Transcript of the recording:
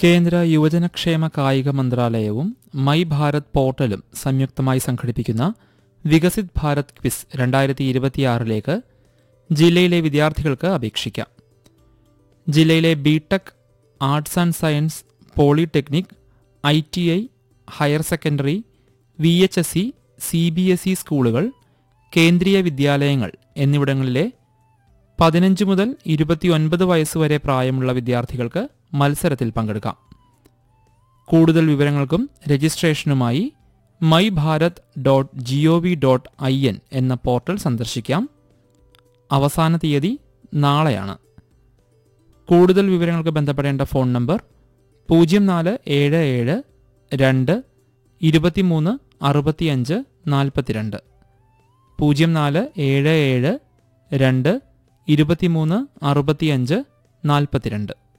കേന്ദ്ര യുവജനക്ഷേമ കായിക മന്ത്രാലയവും മൈ ഭാരത് പോർട്ടലും സംയുക്തമായി സംഘടിപ്പിക്കുന്ന വികസിത് ഭാരത് ക്വിസ് രണ്ടായിരത്തി ഇരുപത്തിയാറിലേക്ക് ജില്ലയിലെ വിദ്യാർത്ഥികൾക്ക് അപേക്ഷിക്കാം ജില്ലയിലെ BTech arts and science polytechnic I T I higher secondary V H S C C B S E സ്കൂളുകൾ കേന്ദ്രീയ വിദ്യാലയങ്ങൾ എന്നിവിടങ്ങളിലെ പതിനഞ്ച് മുതൽ ഇരുപത്തിയൊൻപത് വയസ്സുവരെ പ്രായമുള്ള വിദ്യാർത്ഥികൾക്ക് മത്സരത്തിൽ പങ്കെടുക്കാം കൂടുതൽ വിവരങ്ങൾക്കും രജിസ്ട്രേഷനുമായി my Bharat dot G O V dot I N എന്ന പോർട്ടൽ സന്ദർശിക്കാം അവസാന തീയതി നാളെയാണ് കൂടുതൽ വിവരങ്ങൾക്ക് ബന്ധപ്പെടേണ്ട ഫോൺ നമ്പർ പൂജ്യം നാല് ഏഴ് ഏഴ് രണ്ട് ഇരുപത്തിമൂന്ന് അറുപത്തിയഞ്ച് നാൽപ്പത്തിരണ്ട് പൂജ്യം നാല് ഏഴ് ഏഴ് രണ്ട് ഇരുപത്തിമൂന്ന് അറുപത്തിയഞ്ച് നാൽപ്പത്തിരണ്ട്